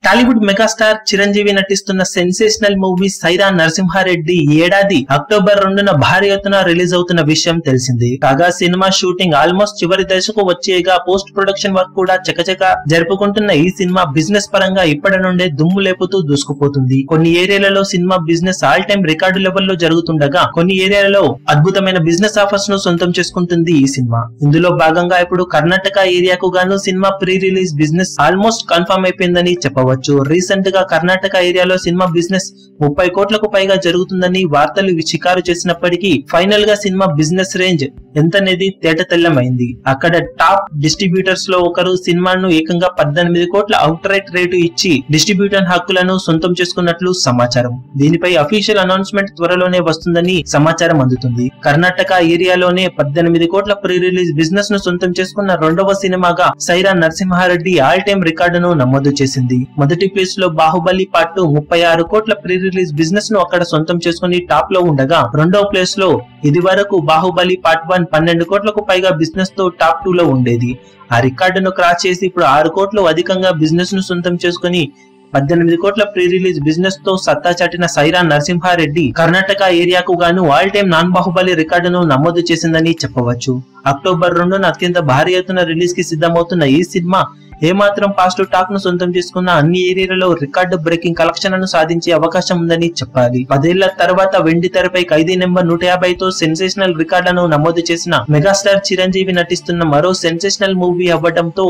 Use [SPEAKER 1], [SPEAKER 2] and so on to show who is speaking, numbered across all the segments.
[SPEAKER 1] Tollywood megastar Chiranjeevi నటిస్తున్న sensational movie Sye Raa Narasimha Reddy ఈ ఏడాది అక్టోబర్ రెండున భారీ ఎత్తున రిలీజ్ అవుతున్న విషయం తెలిసింది కాగా సినిమా షూటింగ్ ఆల్మోస్ట్ చివరి దశకు వచ్చేగా పోస్ట్ ప్రొడక్షన్ వర్క్ కూడా చకచక జరుపుకుంటున్న ఈ సినిమా బిజినెస్ పరంగా ఇప్పటి నుండే దుమ్ము లేపుతూ దూసుకుపోతుంది కొన్ని ఏరియాలలో cinema business all time record లెవెల్లో జరుగుతుండగా కొన్ని ఏరియాలలో అద్భుతమైన బిజినెస్ ఆఫర్స్ ను సొంతం చేసుకుంటుంది ఈ సినిమా ఇందులో భాగంగా ఇప్పుడు కర్ణాటక ఏరియాకు గాను cinema pre release business almost confirm అయిపోయిందని చెప్పవచ్చు రీసెంట్ గా కర్ణాటక ఏరియాలో సినిమా బిజినెస్ ముప్పై కోట్లకు పైగా జరుగుతుందని వార్తలు చికారు చేసినప్పటికీ ఫైనల్ గా సినిమా బిజినెస్ రేంజ్ ఎంతనేది తేటతెల్లమైంది అక్కడ టాప్ డిస్ట్రిబ్యూటర్స్ లో ఒకరు సినిమాను ఏకంగా పద్దెనిమిది కోట్ల అవుట్ రైట్ రేటు ఇచ్చి డిస్ట్రిబ్యూటర్ హక్కులను సొంతం చేసుకున్నట్లు సమాచారం దీనిపై అఫీషియల్ అనౌన్స్మెంట్ త్వరలోనే వస్తుందని సమాచారం అందుతుంది కర్ణాటక ఏరియాలోనే పద్దెనిమిది కోట్ల ప్రీ రిలీజ్ బిజినెస్ ను సొంతం చేసుకున్న రెండవ సినిమాగా సైరా నరసింహారెడ్డి ఆల్ టైమ్ రికార్డును నమోదు చేసింది మొదటి ప్లేస్ లో బాహుబలి పార్ట్ టూ ముప్పై ఆరు కోట్ల ప్రీ రిలీజ్ బిజినెస్ ను అక్కడ సొంతం చేసుకుని టాప్ లో ఉండగా రెండవ ప్లేస్ లో ఇది వరకు బాహుబలి పార్ట్ వన్ పన్నెండు కోట్లకు పైగా బిజినెస్ తో టాప్ టూ లో ఉండేది ఆ రికార్డును క్రాస్ చేసి ఇప్పుడు ఆరు కోట్లు అధికంగా బిజినెస్ ను సొంతం చేసుకుని పద్దెనిమిది కోట్ల ప్రీ రిలీజ్ బిజినెస్ తో సత్తా చాటిన సైరా నరసింహారెడ్డి కర్ణాటక ఏరియాకు గాను ఆల్ టైమ్ నాన్ బాహుబలి రికార్డును నమోదు చేసిందని చెప్పవచ్చు అక్టోబర్ రెండున అత్యంత భారీ ఎత్తున రిలీజ్ కి సిద్ధమవుతున్న ఈ సినిమా ఏమాత్రం పాజిటివ్ టాక్ ను సొంతం చేసుకున్న అన్ని ఏరియాలలో రికార్డు బ్రేకింగ్ కలెక్షన్లను సాధించే అవకాశం ఉందని చెప్పాలి పదేళ్ల తర్వాత వెండి తెరపై ఖైదీ నెంబర్ నూట యాభైతో సెన్సేషనల్ రికార్డులను నమోదు చేసిన మెగాస్టార్ చిరంజీవి నటిస్తున్న మరో సెన్సేషనల్ మూవీ అవ్వడంతో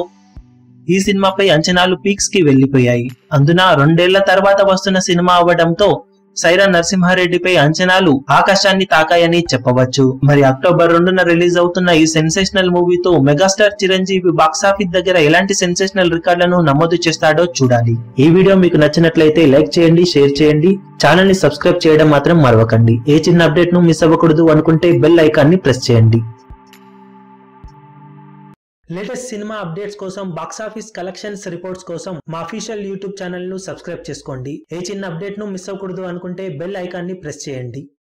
[SPEAKER 1] ఈ సినిమాపై అంచనాలు పీక్స్ కి వెళ్లిపోయాయి అందున రెండేళ్ల తర్వాత వస్తున్న సినిమా అవ్వడంతో సైరా నరసింహారెడ్డిపై అంచనాలు ఆకాశాన్ని తాకాయని చెప్పవచ్చు మరి అక్టోబర్ రెండున రిలీజ్ అవుతున్న ఈ సెన్సేషనల్ మూవీతో మెగాస్టార్ చిరంజీవి బాక్సాఫీస్ దగ్గర ఎలాంటి సెన్సేషనల్ రికార్డులను నమోదు చేస్తాడో చూడాలి ఈ వీడియో మీకు నచ్చినట్లయితే లైక్ చేయండి షేర్ చేయండి ఛానల్ ని సబ్స్క్రైబ్ చేయడం మాత్రం మరవకండి ఏ చిన్న అప్డేట్ ను మిస్ అవ్వకూడదు అనుకుంటే బెల్ ఐకాన్ ని ప్రెస్ చేయండి లేటెస్ట్ సినిమా అప్డేట్స్ కోసం బాక్సాఫీస్ కలెక్షన్స్ రిపోర్ట్స్ కోసం మా అఫీషియల్ యూట్యూబ్ ఛానల్ ను సబ్స్క్రైబ్ చేసుకోండి ఏ చిన్న అప్డేట్ ను మిస్ అవ్వకూడదు అనుకుంటే బెల్ ఐకాన్ ని ప్రెస్ చేయండి